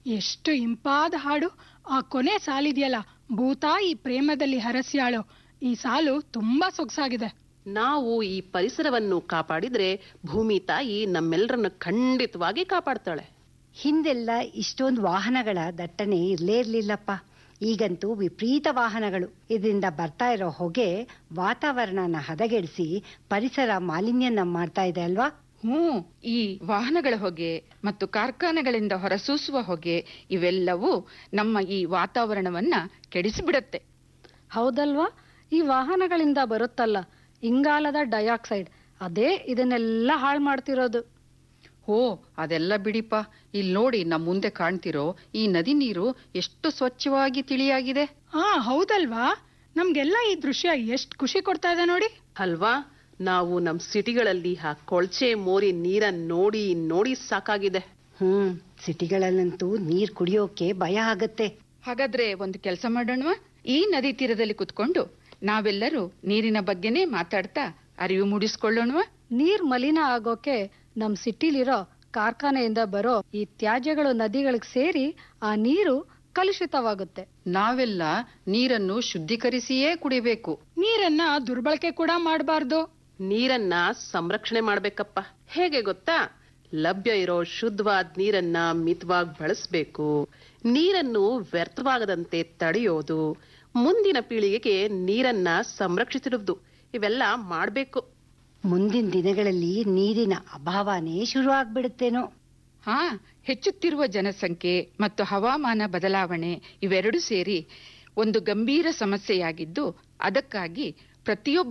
ಎಷ್ಟು ಇಂಪಾದ ಹಾಡು ಆ ಕೊನೆ ಸಾಲಿದೆಯಲ್ಲ ಭೂತಾಯಿ ಪ್ರೇಮದಲ್ಲಿ ಹರಸ್ಯಾಳು ಈ ಸಾಲು ತುಂಬಾ ಸೊಗಸಾಗಿದೆ ನಾವು ಈ ಪರಿಸರವನ್ನು ಕಾಪಾಡಿದ್ರೆ ಭೂಮಿ ತಾಯಿ ನಮ್ಮೆಲ್ಲರನ್ನು ಖಂಡಿತವಾಗಿ ಕಾಪಾಡ್ತಾಳೆ ಹಿಂದೆಲ್ಲ ಇಷ್ಟೊಂದು ವಾಹನಗಳ ದಟ್ಟಣೆ ಇರ್ಲೇ ಇರ್ಲಿಲ್ಲಪ್ಪ ಈಗಂತೂ ವಿಪರೀತ ವಾಹನಗಳು ಇದರಿಂದ ಬರ್ತಾ ಇರೋ ಹೊಗೆ ವಾತಾವರಣನ ಹದಗೆಡಿಸಿ ಪರಿಸರ ಮಾಲಿನ್ಯನ ಮಾಡ್ತಾ ಇದೆ ಅಲ್ವಾ ಹ್ಞೂ ಈ ವಾಹನಗಳ ಹೊಗೆ ಮತ್ತು ಕಾರ್ಖಾನೆಗಳಿಂದ ಹೊರಸೂಸುವ ಹೊಗೆ ಇವೆಲ್ಲವೂ ನಮ್ಮ ಈ ವಾತಾವರಣವನ್ನ ಕೆಡಿಸಿಬಿಡತ್ತೆ ಹೌದಲ್ವಾ ಈ ವಾಹನಗಳಿಂದ ಬರುತ್ತಲ್ಲ ಇಂಗಾಲದ ಡೈಆಕ್ಸೈಡ್ ಅದೇ ಇದನ್ನೆಲ್ಲ ಹಾಳು ಮಾಡ್ತಿರೋದು ಹೋ ಅದೆಲ್ಲ ಬಿಡಿಪ ಇಲ್ಲಿ ನೋಡಿ ನಮ್ಮ ಮುಂದೆ ಕಾಣ್ತಿರೋ ಈ ನದಿ ನೀರು ಎಷ್ಟು ಸ್ವಚ್ಛವಾಗಿ ತಿಳಿಯಾಗಿದೆ ಹಾ ಹೌದಲ್ವಾ ನಮ್ಗೆಲ್ಲ ಈ ದೃಶ್ಯ ಎಷ್ಟ್ ಖುಷಿ ಕೊಡ್ತಾ ಇದೆ ನೋಡಿ ಅಲ್ವಾ ನಾವು ನಮ್ ಸಿಟಿಗಳಲ್ಲಿ ಆ ಕೊಳ್ಚೆ ಮೋರಿ ನೀರನ್ನ ನೋಡಿ ನೋಡಿ ಸಾಕಾಗಿದೆ ಹ್ಮ್ ಸಿಟಿಗಳಲ್ಲಂತೂ ನೀರ್ ಕುಡಿಯೋಕೆ ಭಯ ಆಗತ್ತೆ ಹಾಗಾದ್ರೆ ಒಂದು ಕೆಲಸ ಮಾಡೋಣವಾ ಈ ನದಿ ತೀರದಲ್ಲಿ ಕುತ್ಕೊಂಡು ನಾವೆಲ್ಲರೂ ನೀರಿನ ಬಗ್ಗೆನೇ ಮಾತಾಡ್ತಾ ಅರಿವು ಮೂಡಿಸ್ಕೊಳ್ಳೋಣವಾ ನೀರ್ ಮಲಿನ ಆಗೋಕೆ ನಮ್ ಸಿಟಿಲಿರೋ ಕಾರ್ಖಾನೆಯಿಂದ ಬರೋ ಈ ತ್ಯಾಜ್ಯಗಳು ನದಿಗಳಿಗೆ ಸೇರಿ ಆ ನೀರು ಕಲುಷಿತವಾಗುತ್ತೆ ನಾವೆಲ್ಲ ನೀರನ್ನು ಶುದ್ಧೀಕರಿಸಿಯೇ ಕುಡಿಬೇಕು ನೀರನ್ನ ದುರ್ಬಳಕೆ ಕೂಡ ಮಾಡಬಾರ್ದು ನೀರನ್ನ ಸಂರಕ್ಷಣೆ ಮಾಡ್ಬೇಕಪ್ಪ ಹೇಗೆ ಗೊತ್ತಾ ಲಭ್ಯ ಇರೋ ಶುದ್ಧವಾದ ನೀರನ್ನ ಮಿತವಾಗಿ ಬಳಸ್ಬೇಕು ನೀರನ್ನು ವ್ಯರ್ಥವಾಗದಂತೆ ತಡೆಯೋದು ಮುಂದಿನ ಪೀಳಿಗೆಗೆ ನೀರನ್ನ ಸಂರಕ್ಷಿಸಿರುವುದು ಇವೆಲ್ಲ ಮಾಡ್ಬೇಕು ಮುಂದಿನ ದಿನಗಳಲ್ಲಿ ನೀರಿನ ಅಭಾವನೇ ಶುರು ಆಗ್ಬಿಡುತ್ತೇನೋ ಹಾ ಹೆಚ್ಚುತ್ತಿರುವ ಜನಸಂಖ್ಯೆ ಮತ್ತು ಹವಾಮಾನ ಬದಲಾವಣೆ ಇವೆರಡು ಸೇರಿ ಒಂದು ಗಂಭೀರ ಸಮಸ್ಯೆಯಾಗಿದ್ದು ಅದಕ್ಕಾಗಿ ಪ್ರತಿಯೊಬ್ಬ